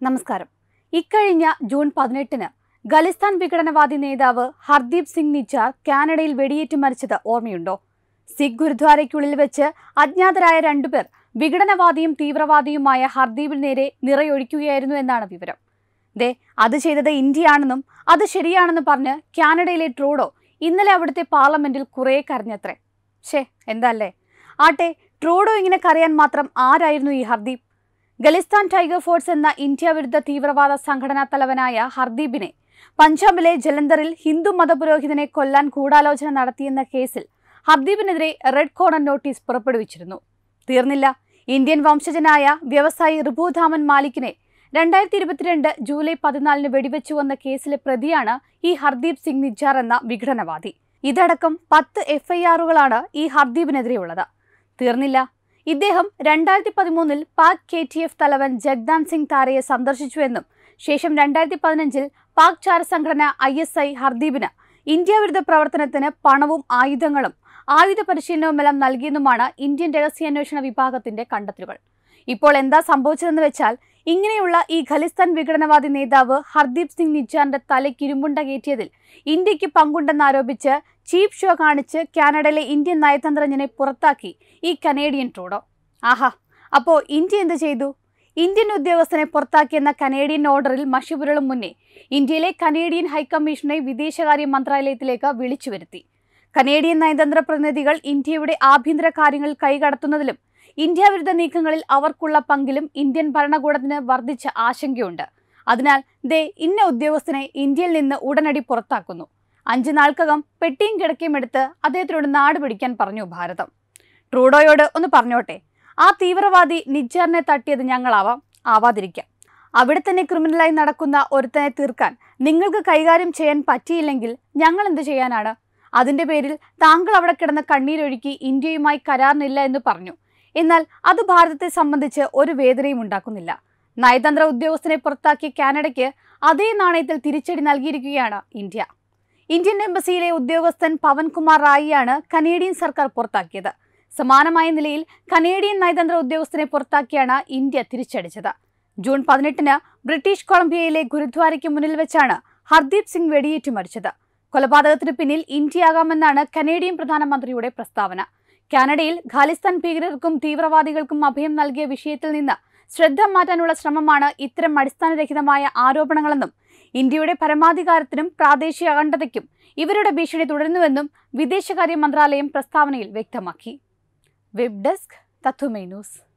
നമസ്കാരം ഇക്കഴിഞ്ഞ ജൂൺ പതിനെട്ടിന് ഖലിസ്ഥാൻ വിഘടനവാദി നേതാവ് ഹർദീപ് സിംഗ് നിജാർ കാനഡയിൽ വെടിയേറ്റ് മരിച്ചത് ഓർമ്മയുണ്ടോ സിഖ് ഗുരുദ്വാരയ്ക്കുള്ളിൽ വെച്ച് അജ്ഞാതരായ രണ്ടുപേർ വിഘടനവാദിയും തീവ്രവാദിയുമായ ഹർദീപിന് നേരെ നിറയൊഴിക്കുകയായിരുന്നു എന്നാണ് വിവരം ദേ അത് ചെയ്തത് ഇന്ത്യയാണെന്നും അത് ശരിയാണെന്ന് പറഞ്ഞ് കാനഡയിലെ ട്രൂഡോ ഇന്നലെ അവിടുത്തെ പാർലമെന്റിൽ കുറേ കരഞ്ഞത്രേ ഷേ എന്താല്ലേ ആട്ടെ ട്രൂഡോ ഇങ്ങനെ കരയാൻ മാത്രം ആരായിരുന്നു ഈ ഹർദീപ് ഖലിസ്ഥാൻ ടൈഗർ ഫോഴ്സ് എന്ന ഇന്ത്യ വിരുദ്ധ തീവ്രവാദ സംഘടനാ തലവനായ ഹർദീപിനെ പഞ്ചാബിലെ ജലന്ധറിൽ ഹിന്ദു മതപുരോഹിതനെ കൊല്ലാൻ ഗൂഢാലോചന നടത്തിയെന്ന കേസിൽ ഹർദീപിനെതിരെ റെഡ് കോർണർ നോട്ടീസ് പുറപ്പെടുവിച്ചിരുന്നു തീർന്നില്ല ഇന്ത്യൻ വംശജനായ വ്യവസായി റിഭുധാമൻ മാലിക്കിനെ രണ്ടായിരത്തി ഇരുപത്തിരണ്ട് ജൂലൈ പതിനാലിന് വെടിവെച്ചു വന്ന കേസിലെ പ്രതിയാണ് ഈ ഹർദീപ് സിംഗ് നിജാർ എന്ന വിഘടനവാദി ഇതടക്കം പത്ത് എഫ്ഐആറുകളാണ് ഈ ഹർദീപിനെതിരെയുള്ളത് തീർന്നില്ല ഇദ്ദേഹം രണ്ടായിരത്തി പതിമൂന്നിൽ പാക് കെ ടി എഫ് തലവൻ ജഗ്ദാൻ സിംഗ് താരയെ സന്ദർശിച്ചുവെന്നും ശേഷം രണ്ടായിരത്തി പതിനഞ്ചിൽ പാക് ചാര സംഘടന ഐ എസ് ഐ ഹർദീപിന് ഇന്ത്യ വിരുദ്ധ പ്രവർത്തനത്തിന് പണവും ആയുധങ്ങളും ആയുധ പരിശീലനവുമെല്ലാം നൽകിയെന്നുമാണ് ഇന്ത്യൻ രഹസ്യാന്വേഷണ വിഭാഗത്തിന്റെ കണ്ടെത്തലുകൾ ഇപ്പോൾ എന്താ സംഭവിച്ചതെന്ന് വെച്ചാൽ ഇങ്ങനെയുള്ള ഈ ഖലിസ്ഥാൻ വിഘടനവാദി നേതാവ് ഹർദീപ് സിംഗ് നിജാറിന്റെ തലയ്ക്ക് ഇരുമ്പുണ്ട കയറ്റിയതിൽ ഇന്ത്യക്ക് പങ്കുണ്ടെന്നാരോപിച്ച് ചീപ്പ് ഷോ കാണിച്ച് കാനഡയിലെ ഇന്ത്യൻ നയതന്ത്രജ്ഞനെ പുറത്താക്കി ഈ കനേഡിയൻ ട്രൂഡോ ആഹാ അപ്പോൾ ഇന്ത്യ എന്ത് ചെയ്തു ഇന്ത്യൻ ഉദ്യോഗസ്ഥനെ പുറത്താക്കിയെന്ന കനേഡിയൻ ഓർഡറിൽ മഷിപുരളും മുന്നേ ഇന്ത്യയിലെ കനേഡിയൻ ഹൈക്കമ്മീഷനെ വിദേശകാര്യ മന്ത്രാലയത്തിലേക്ക് വിളിച്ചു വരുത്തി കനേഡിയൻ നയതന്ത്ര പ്രതിനിധികൾ ഇന്ത്യയുടെ ആഭ്യന്തര കാര്യങ്ങളിൽ കൈകടത്തുന്നതിലും ഇന്ത്യ വിരുദ്ധ നീക്കങ്ങളിൽ അവർക്കുള്ള പങ്കിലും ഇന്ത്യൻ ഭരണകൂടത്തിന് വർദ്ധിച്ച ആശങ്കയുണ്ട് അതിനാൽ ദേ ഇന്ന ഉദ്യോഗസ്ഥനെ ഇന്ത്യയിൽ നിന്ന് ഉടനടി പുറത്താക്കുന്നു അഞ്ചു നാൾക്കകം പെട്ടിയും കിടക്കയും എടുത്ത് അദ്ദേഹത്തിനോട് നാട് പിടിക്കാൻ പറഞ്ഞു ഭാരതം ട്രൂഡോയോട് ഒന്ന് പറഞ്ഞോട്ടെ ആ തീവ്രവാദി നിജാറിനെ തട്ടിയത് ഞങ്ങളാവാം ആവാതിരിക്കാം അവിടെ തന്നെ ക്രിമിനലായി നടക്കുന്ന ഒരുത്തനെ തീർക്കാൻ നിങ്ങൾക്ക് കൈകാര്യം ചെയ്യാൻ പറ്റിയില്ലെങ്കിൽ ഞങ്ങൾ എന്ത് ചെയ്യാനാണ് അതിന്റെ പേരിൽ താങ്കൾ അവിടെ കിടന്ന് കണ്ണീരൊഴുക്കി ഇന്ത്യയുമായി കരാറിനില്ല എന്ന് പറഞ്ഞു എന്നാൽ അത് ഭാരതത്തെ സംബന്ധിച്ച് ഒരു വേദനയും ഉണ്ടാക്കുന്നില്ല നയതന്ത്ര ഉദ്യോഗസ്ഥനെ പുറത്താക്കിയ കാനഡയ്ക്ക് അതേ നാണയത്തിൽ തിരിച്ചടി നൽകിയിരിക്കുകയാണ് ഇന്ത്യ ഇന്ത്യൻ എംബസിയിലെ ഉദ്യോഗസ്ഥൻ പവൻകുമാർ റായിയാണ് കനേഡിയൻ സർക്കാർ പുറത്താക്കിയത് സമാനമായ നിലയിൽ കനേഡിയൻ നയതന്ത്ര ഉദ്യോഗസ്ഥനെ പുറത്താക്കിയാണ് ഇന്ത്യ തിരിച്ചടിച്ചത് ജൂൺ പതിനെട്ടിന് ബ്രിട്ടീഷ് കൊളംബിയയിലെ ഗുരുദ്വാരയ്ക്ക് മുന്നിൽ വെച്ചാണ് ഹർദീപ് സിംഗ് വെടിയേറ്റ് മരിച്ചത് കൊലപാതകത്തിന് പിന്നിൽ ഇന്ത്യയാകാമെന്നാണ് കനേഡിയൻ പ്രധാനമന്ത്രിയുടെ പ്രസ്താവന കാനഡയിൽ ഖാലിസ്ഥാൻ ഭീകരർക്കും തീവ്രവാദികൾക്കും അഭയം നൽകിയ വിഷയത്തിൽ നിന്ന് ശ്രദ്ധ മാറ്റാനുള്ള ശ്രമമാണ് ഇത്തരം അടിസ്ഥാനരഹിതമായ ആരോപണങ്ങളെന്നും ഇന്ത്യയുടെ പരമാധികാരത്തിനും പ്രാദേശിക അഖണ്ഡതയ്ക്കും ഇവരുടെ ഭീഷണി തുടരുന്നുവെന്നും വിദേശകാര്യ മന്ത്രാലയം പ്രസ്താവനയിൽ വ്യക്തമാക്കി വെബ് ഡെസ്ക് തത്തുമൈ ന്യൂസ്